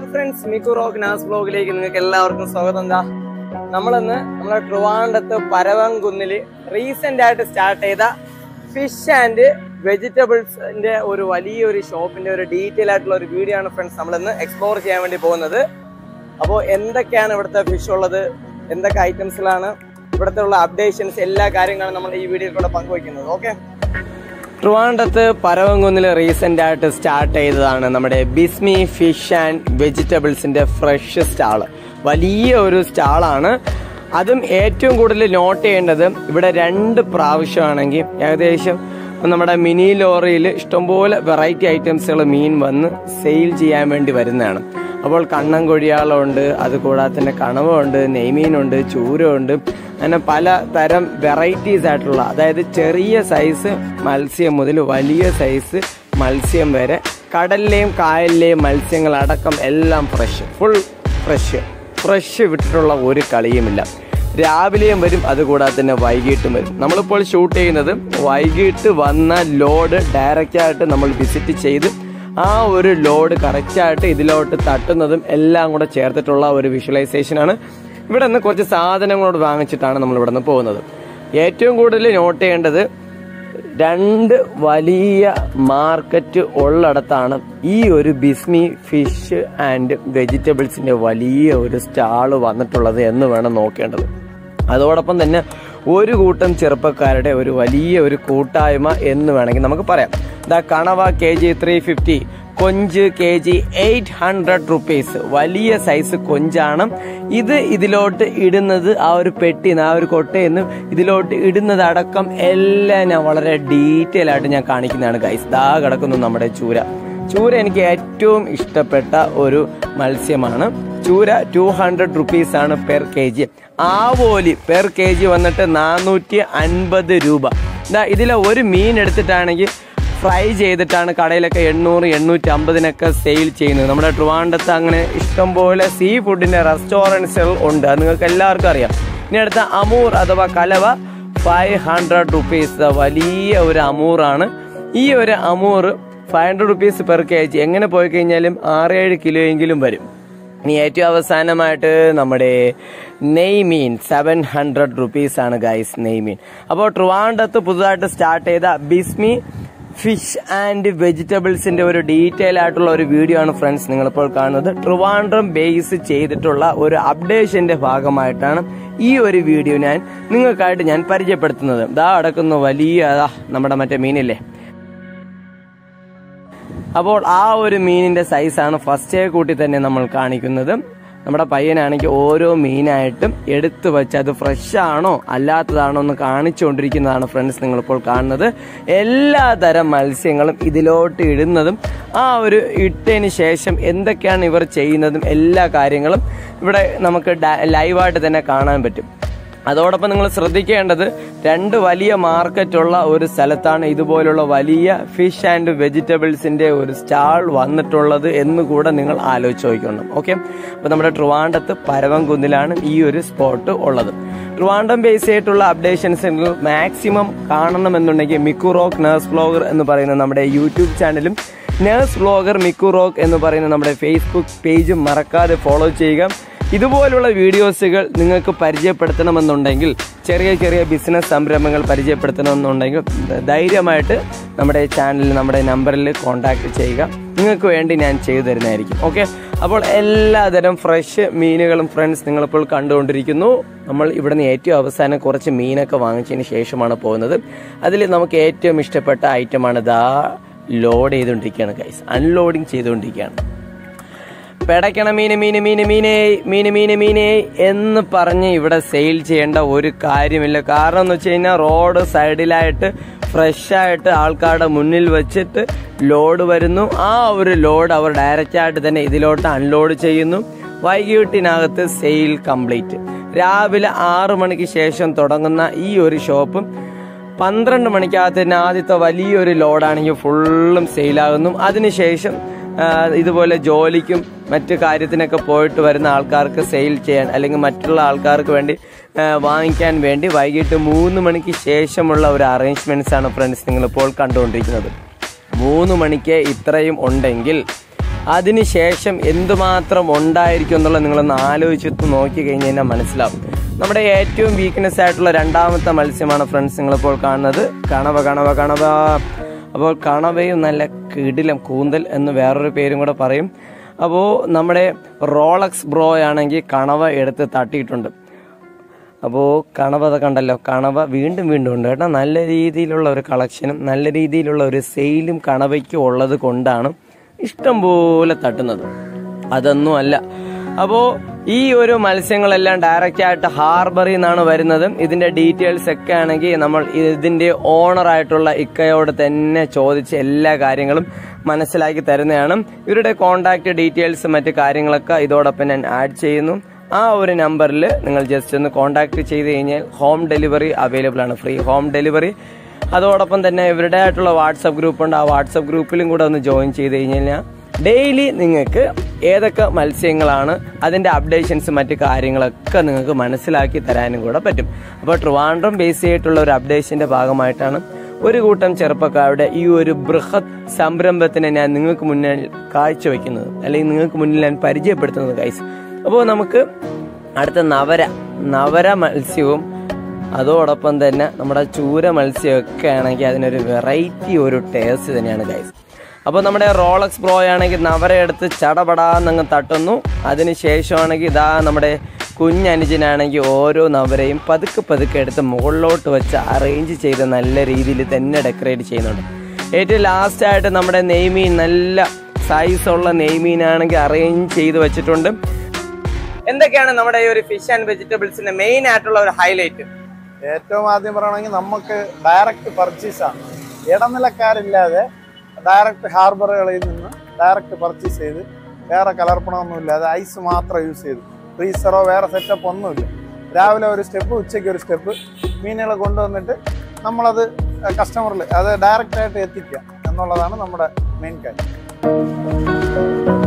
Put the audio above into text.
friends Mikku rock നാസ് ബ്ലോഗിലേക്ക് നിങ്ങൾക്ക് എല്ലാവർക്കും സ്വാഗതം എന്താ നമ്മളിന്ന് നമ്മുടെ ട്രിവാൻഡത്ത് പരവൻകുന്നില് റീസെന്റ് ആയിട്ട് സ്റ്റാർട്ട് ചെയ്ത ഫിഷ് ആൻഡ് വെജിറ്റബിൾസിന്റെ ഒരു വലിയൊരു ഷോപ്പിന്റെ ഒരു ഡീറ്റെയിൽ ആയിട്ടുള്ള ഒരു വീഡിയോ ആണ് ഫ്രണ്ട്സ് നമ്മളിന്ന് എക്സ്പ്ലോർ ചെയ്യാൻ വേണ്ടി പോകുന്നത് അപ്പോൾ എന്തൊക്കെയാണ് ഇവിടുത്തെ ഫിഷ് ഉള്ളത് എന്തൊക്കെ ഐറ്റംസിലാണ് ഇവിടുത്തെ ഉള്ള അപ്ഡേഷൻസ് എല്ലാ കാര്യങ്ങളും നമ്മൾ ഈ വീഡിയോയിൽ കൂടെ പങ്കുവയ്ക്കുന്നത് ഓക്കെ ട്രിവാൻഡത്ത് പരവങ്കുന്നിൽ റീസെന്റ് ആയിട്ട് സ്റ്റാർട്ട് ചെയ്തതാണ് നമ്മുടെ ബിസ്മി ഫിഷ് ആൻഡ് വെജിറ്റബിൾസിന്റെ ഫ്രഷ് സ്റ്റാള് വലിയ ഒരു സ്റ്റാളാണ് അതും ഏറ്റവും കൂടുതൽ നോട്ട് ചെയ്യേണ്ടത് ഇവിടെ രണ്ട് പ്രാവശ്യമാണെങ്കിൽ ഏകദേശം നമ്മുടെ മിനി ലോറിയിൽ ഇഷ്ടംപോലെ വെറൈറ്റി ഐറ്റംസുകൾ മീൻ വന്ന് സെയിൽ ചെയ്യാൻ വേണ്ടി വരുന്നതാണ് അപ്പോൾ കണ്ണൻ കൊഴിയാളുണ്ട് അതുകൂടാതെ തന്നെ കണവുണ്ട് നെയ്മീനുണ്ട് ചൂരമുണ്ട് അങ്ങനെ പല തരം വെറൈറ്റീസ് ആയിട്ടുള്ള അതായത് ചെറിയ സൈസ് മത്സ്യം മുതൽ വലിയ സൈസ് മത്സ്യം വരെ കടലിലെയും കായലിലെയും മത്സ്യങ്ങളടക്കം എല്ലാം ഫ്രഷ് ഫുൾ ഫ്രഷ് ഫ്രഷ് വിട്ടിട്ടുള്ള ഒരു കളിയുമില്ല രാവിലെയും വരും അതുകൂടാതെ തന്നെ വൈകിട്ടും വരും നമ്മളിപ്പോൾ ഷൂട്ട് ചെയ്യുന്നത് വൈകിട്ട് വന്ന ലോഡ് ഡയറക്റ്റായിട്ട് നമ്മൾ വിസിറ്റ് ചെയ്ത് ആ ഒരു ലോഡ് കറക്റ്റായിട്ട് ഇതിലോട്ട് തട്ടുന്നതും എല്ലാം കൂടെ ചേർത്തിട്ടുള്ള ഒരു വിഷ്വലൈസേഷനാണ് ഇവിടെ നിന്ന് കുറച്ച് സാധനങ്ങളോട് വാങ്ങിച്ചിട്ടാണ് നമ്മൾ ഇവിടെ നിന്ന് പോകുന്നത് ഏറ്റവും കൂടുതൽ നോട്ട് ചെയ്യേണ്ടത് രണ്ട് വലിയ മാർക്കറ്റ് ഉള്ളിടത്താണ് ഈ ഒരു ബിസ്മി ഫിഷ് ആൻഡ് വെജിറ്റബിൾസിന്റെ വലിയ ഒരു സ്റ്റാള് വന്നിട്ടുള്ളത് എന്ന് വേണം നോക്കേണ്ടത് അതോടൊപ്പം തന്നെ ഒരു കൂട്ടം ചെറുപ്പക്കാരുടെ ഒരു വലിയ ഒരു കൂട്ടായ്മ എന്ന് വേണമെങ്കിൽ നമുക്ക് പറയാം ദ കണവ കെ ജി ത്രീ ഫിഫ്റ്റി കൊഞ്ച് K G eight hundred rupees വലിയ സൈസ് കൊഞ്ചാണ് ഇത് ഇതിലോട്ട് ഇടുന്നത് ആ ഒരു പെട്ടിന്ന് ആ ഒരു കൊട്ടയെന്ന് ഇതിലോട്ട് ഇടുന്നത് അടക്കം എല്ലാം ഞാൻ വളരെ ഡീറ്റെയിൽ ആയിട്ട് ഞാൻ കാണിക്കുന്നതാണ് ഗൈസ് ദാ കിടക്കുന്നു നമ്മുടെ ചൂര ചൂര എനിക്ക് ഏറ്റവും ഇഷ്ടപ്പെട്ട ഒരു മത്സ്യമാണ് ചൂര ടു ഹൺഡ്രഡ് റുപ്പീസ് ആണ് പെർ കെ ജി ആവോലി പെർ കെ ജി വന്നിട്ട് നാനൂറ്റി അൻപത് രൂപ ഇതാ ഇതിലെ ഒരു മീൻ എടുത്തിട്ടാണെങ്കിൽ ഫ്രൈ ചെയ്തിട്ടാണ് കടയിലൊക്കെ എണ്ണൂറ് എണ്ണൂറ്റി അമ്പതിനൊക്കെ സെയിൽ ചെയ്യുന്നത് നമ്മുടെ ട്രിവാൻഡത്ത് അങ്ങനെ ഇഷ്ടംപോലെ സീ ഫുഡിന്റെ റെസ്റ്റോറൻറ്റ്സുകൾ ഉണ്ട് അത് നിങ്ങൾക്ക് എല്ലാവർക്കും അറിയാം ഇനി അടുത്ത അമൂർ അഥവാ കലവ ഫൈവ് ഹൺഡ്രഡ് റുപ്പീസ് വലിയ ഒരു അമൂറാണ് ഈ ഒരു amur five hundred rupees per K G എങ്ങനെ പോയി കഴിഞ്ഞാലും ആറേഴ് കിലോ എങ്കിലും വരും ഇനി ഏറ്റവും അവസാനമായിട്ട് നമ്മുടെ നെയ്മീൻ സെവൻ ഹൺഡ്രഡ് റുപ്പീസ് ആണ് ഗൈസ് നെയ്മീൻ അപ്പോൾ ട്രിവാൻഡത്ത് പുതുതായിട്ട് സ്റ്റാർട്ട് ചെയ്ത ബിസ്മി ഫിഷ് ആൻഡ് വെജിറ്റബിൾസിന്റെ ഒരു ഡീറ്റെയിൽ ആയിട്ടുള്ള ഒരു വീഡിയോ ആണ് ഫ്രണ്ട്സ് നിങ്ങളിപ്പോൾ കാണുന്നത് ട്രിവാൻഡ്രം ബേസ് ചെയ്തിട്ടുള്ള ഒരു അപ്ഡേഷന്റെ ഭാഗമായിട്ടാണ് ഈ ഒരു വീഡിയോ ഞാൻ നിങ്ങൾക്കായിട്ട് ഞാൻ പരിചയപ്പെടുത്തുന്നത് ദാ അടക്കുന്ന വലിയ ദാ നമ്മുടെ മറ്റേ മീനില്ലേ അപ്പോൾ ആ ഒരു മീനിന്റെ സൈസാണ് ഫസ്റ്റേ കൂട്ടി തന്നെ നമ്മൾ കാണിക്കുന്നത് നമ്മുടെ പയ്യനാണെങ്കിൽ ഓരോ മീനായിട്ടും എടുത്തു വെച്ച് അത് ഫ്രഷ് ആണോ അല്ലാത്തതാണോ എന്ന് കാണിച്ചുകൊണ്ടിരിക്കുന്നതാണ് ഫ്രണ്ട്സ് നിങ്ങളിപ്പോൾ കാണുന്നത് എല്ലാ തരം മത്സ്യങ്ങളും ഇതിലോട്ട് ഇടുന്നതും ആ ഒരു ഇട്ടതിന് ശേഷം എന്തൊക്കെയാണ് ഇവർ ചെയ്യുന്നതും എല്ലാ കാര്യങ്ങളും ഇവിടെ നമുക്ക് ലൈവായിട്ട് തന്നെ കാണാൻ പറ്റും അതോടൊപ്പം നിങ്ങൾ ശ്രദ്ധിക്കേണ്ടത് രണ്ട് വലിയ മാർക്കറ്റുള്ള ഒരു സ്ഥലത്താണ് ഇതുപോലുള്ള വലിയ ഫിഷ് ആൻഡ് വെജിറ്റബിൾസിന്റെ ഒരു സ്റ്റാൾ വന്നിട്ടുള്ളത് എന്ന് കൂടെ നിങ്ങൾ ആലോചിച്ച് നോക്കണം ഓക്കെ അപ്പൊ നമ്മുടെ ട്രിവാൻഡത്ത് പരവംകുന്നിലാണ് ഈ ഒരു സ്പോട്ട് ഉള്ളത് ട്രിവാൻഡം ബേസ് ആയിട്ടുള്ള അപ്ഡേഷൻസ് മാക്സിമം കാണണമെന്നുണ്ടെങ്കിൽ മിക്കു റോക്ക് നേഴ്സ് ബ്ലോഗർ എന്ന് പറയുന്ന നമ്മുടെ യൂട്യൂബ് ചാനലും നേഴ്സ് ബ്ലോഗർ മിക്കു റോക്ക് എന്ന് പറയുന്ന നമ്മുടെ ഫേസ്ബുക്ക് പേജും മറക്കാതെ ഫോളോ ചെയ്യുക ഇതുപോലുള്ള വീഡിയോസുകൾ നിങ്ങൾക്ക് പരിചയപ്പെടുത്തണമെന്നുണ്ടെങ്കിൽ ചെറിയ ചെറിയ ബിസിനസ് സംരംഭങ്ങൾ പരിചയപ്പെടുത്തണമെന്നുണ്ടെങ്കിൽ ധൈര്യമായിട്ട് നമ്മുടെ ചാനലിൽ നമ്മുടെ നമ്പറിൽ കോൺടാക്ട് ചെയ്യുക നിങ്ങൾക്ക് വേണ്ടി ഞാൻ ചെയ്തു തരുന്നതായിരിക്കും ഓക്കെ അപ്പോൾ എല്ലാതരം ഫ്രഷ് മീനുകളും ഫ്രണ്ട്സ് നിങ്ങളിപ്പോൾ കണ്ടുകൊണ്ടിരിക്കുന്നു നമ്മൾ ഇവിടുന്ന് ഏറ്റവും അവസാനം കുറച്ച് മീനൊക്കെ വാങ്ങിച്ചതിന് ശേഷമാണ് പോകുന്നത് അതിൽ നമുക്ക് ഏറ്റവും ഇഷ്ടപ്പെട്ട ഐറ്റമാണ് ദാ ലോഡ് ചെയ്തുകൊണ്ടിരിക്കുകയാണ് ഗൈസ് അൺലോഡിങ് ചെയ്തുകൊണ്ടിരിക്കുകയാണ് പെടയ്ക്കണ മീന് മീന് മീന് മീനേ മീന് മീന് മീനേ എന്ന് പറഞ്ഞ് ഇവിടെ സെയിൽ ചെയ്യേണ്ട ഒരു കാര്യമില്ല കാരണം എന്ന് വെച്ച് കഴിഞ്ഞാൽ റോഡ് സൈഡിലായിട്ട് ഫ്രഷ് ആയിട്ട് ആൾക്കാരുടെ മുന്നിൽ വെച്ചിട്ട് ലോഡ് വരുന്നു ആ ഒരു ലോഡ് അവർ ഡയറക്റ്റ് ആയിട്ട് തന്നെ ഇതിലോട്ട് അൺലോഡ് ചെയ്യുന്നു വൈകിട്ടിനകത്ത് സെയിൽ കംപ്ലീറ്റ് രാവിലെ ആറു മണിക്ക് ശേഷം തുടങ്ങുന്ന ഈ ഒരു ഷോപ്പും പന്ത്രണ്ട് മണിക്കകത്ത് തന്നെ ആദ്യത്തെ വലിയൊരു ലോഡാണെങ്കിൽ ഫുള്ളും സെയിലാകുന്നു അതിനുശേഷം ആ, ഇതുപോലെ ജോലിക്കും മറ്റു കാര്യത്തിനൊക്കെ പോയിട്ട് വരുന്ന ആൾക്കാർക്ക് സെയിൽ ചെയ്യാൻ അല്ലെങ്കിൽ മറ്റുള്ള ആൾക്കാർക്ക് വേണ്ടി ആ, വാങ്ങിക്കാൻ വേണ്ടി വൈകിട്ട് മൂന്ന് മണിക്ക് ശേഷമുള്ള ഒരു അറേഞ്ച്മെന്റ്സ് ആണ് ഫ്രണ്ട്സ് നിങ്ങളിപ്പോൾ കണ്ടുകൊണ്ടിരിക്കുന്നത് മൂന്ന് മണിക്ക് ഇത്രയും ഉണ്ടെങ്കിൽ അതിനുശേഷം എന്തുമാത്രം ഉണ്ടായിരിക്കും എന്നുള്ളത് നിങ്ങളൊന്ന് ആലോചിച്ച് നോക്കി കഴിഞ്ഞ് കഴിഞ്ഞാൽ മനസ്സിലാവും നമ്മുടെ ഏറ്റവും വീക്ക്നെസ് ആയിട്ടുള്ള രണ്ടാമത്തെ മത്സ്യമാണ് ഫ്രണ്ട്സ് നിങ്ങളിപ്പോൾ കാണുന്നത് കണവ കണവ കണവ അപ്പോൾ കണവയും നല്ല കിടിലം കൂന്തൽ എന്ന് വേറൊരു പേരും കൂടെ പറയും അപ്പോൾ നമ്മുടെ റോളക്സ് ബ്രോ ആണെങ്കിൽ കണവ എടുത്ത് തട്ടിയിട്ടുണ്ട് അപ്പോൾ കണവ അത് കണ്ടല്ലോ കണവ വീണ്ടും വീണ്ടും ഉണ്ട് കേട്ടോ നല്ല രീതിയിലുള്ള ഒരു കളക്ഷനും നല്ല രീതിയിലുള്ള ഒരു സെയിലും കണവയ്ക്കും ഉള്ളത് കൊണ്ടാണ് ഇഷ്ടം പോലെ തട്ടുന്നത് അതൊന്നും അല്ല അപ്പോൾ ഈ ഒരു മത്സ്യങ്ങളെല്ലാം ഡയറക്റ്റ് ആയിട്ട് ഹാർബറിൽ നിന്നാണ് വരുന്നത് ഇതിന്റെ ഡീറ്റെയിൽസ് ഒക്കെ ആണെങ്കിൽ നമ്മൾ ഇതിന്റെ ഓണർ ആയിട്ടുള്ള ഇക്കയോട് തന്നെ ചോദിച്ച് എല്ലാ കാര്യങ്ങളും മനസ്സിലാക്കി തരുന്നതാണ് ഇവരുടെ കോൺടാക്ട് ഡീറ്റെയിൽസ് മറ്റു കാര്യങ്ങളൊക്കെ ഇതോടൊപ്പം ഞാൻ ആഡ് ചെയ്യുന്നു ആ ഒരു നമ്പറിൽ നിങ്ങൾ ജസ്റ്റ് ഒന്ന് കോൺടാക്ട് ചെയ്ത് കഴിഞ്ഞാൽ ഹോം ഡെലിവറി അവൈലബിൾ ആണ് ഫ്രീ ഹോം ഡെലിവറി അതോടൊപ്പം തന്നെ ഇവരുടെ ആയിട്ടുള്ള വാട്സപ്പ് ഗ്രൂപ്പ് ഉണ്ട് ആ വാട്സപ്പ് ഗ്രൂപ്പിലും കൂടെ ഒന്ന് ജോയിൻ ചെയ്ത് കഴിഞ്ഞാൽ ഡെയിലി നിങ്ങൾക്ക് ഏതൊക്കെ മത്സ്യങ്ങളാണ് അതിൻ്റെ അപ്ഡേഷൻസ് മറ്റു കാര്യങ്ങളൊക്കെ നിങ്ങൾക്ക് മനസ്സിലാക്കി തരാനും കൂടെ പറ്റും അപ്പോൾ ട്രിവാൻഡ്രം ബേസ് ചെയ്തിട്ടുള്ള ഒരു അപ്ഡേഷൻ്റെ ഭാഗമായിട്ടാണ് ഒരു കൂട്ടം ചെറുപ്പക്കാരുടെ ഈ ഒരു ബൃഹത് സംരംഭത്തിനെ ഞാൻ നിങ്ങൾക്ക് മുന്നിൽ കാഴ്ചവെക്കുന്നത് അല്ലെങ്കിൽ നിങ്ങൾക്ക് മുന്നിൽ ഞാൻ പരിചയപ്പെടുത്തുന്നത് ഗൈസ് അപ്പോൾ നമുക്ക് അടുത്ത നവര നവര മത്സ്യവും അതോടൊപ്പം തന്നെ നമ്മുടെ ചൂര മത്സ്യമൊക്കെ ആണെങ്കിൽ അതിനൊരു വെറൈറ്റി ഒരു ടേസ്റ്റ് തന്നെയാണ് ഗൈസ് അപ്പോൾ നമ്മുടെ റോളക്സ് ബ്രോ ആണെങ്കിൽ നവര എടുത്ത് ചടപടാന്നങ്ങ് തട്ടുന്നു അതിന് ശേഷമാണെങ്കിൽ ഇതാ നമ്മുടെ കുഞ്ഞനുജനാണെങ്കിൽ ഓരോ നവരയും പതുക്കെ പതുക്കെ എടുത്ത് മുകളിലോട്ട് വെച്ച് അറേഞ്ച് ചെയ്ത് നല്ല രീതിയിൽ തന്നെ ഡെക്കറേറ്റ് ചെയ്യുന്നുണ്ട് ഏറ്റവും ലാസ്റ്റ് ആയിട്ട് നമ്മുടെ നെയ്മീൻ നല്ല സൈസുള്ള നെയ്മീനാണെങ്കിൽ അറേഞ്ച് ചെയ്ത് വെച്ചിട്ടുണ്ട് എന്തൊക്കെയാണ് നമ്മുടെ ഈ ഒരു ഫിഷ് ആൻഡ് വെജിറ്റബിൾസിന്റെ മെയിൻ ആയിട്ടുള്ള ഒരു ഹൈലൈറ്റ് ഏറ്റവും ആദ്യം പറയണമെങ്കിൽ നമുക്ക് ഡയറക്റ്റ് പർച്ചേസ് ആണ് ഇടനിലക്കാരില്ലാതെ ഡയറക്റ്റ് ഹാർബറുകളിൽ നിന്ന് ഡയറക്റ്റ് പർച്ചേസ് ചെയ്ത് വേറെ കലർപ്പണമൊന്നുമില്ലാതെ ഐസ് മാത്രം യൂസ് ചെയ്തു ഫ്രീസറോ വേറെ സെറ്റപ്പ് ഒന്നുമില്ല രാവിലെ ഒരു സ്റ്റെപ്പ് ഉച്ചയ്ക്ക് ഒരു സ്റ്റെപ്പ് മീനുകൾ കൊണ്ടുവന്നിട്ട് നമ്മളത് കസ്റ്റമറിൽ അത് ഡയറക്റ്റ് ആയിട്ട് എത്തിക്കുക എന്നുള്ളതാണ് നമ്മുടെ മെയിൻ കാര്യം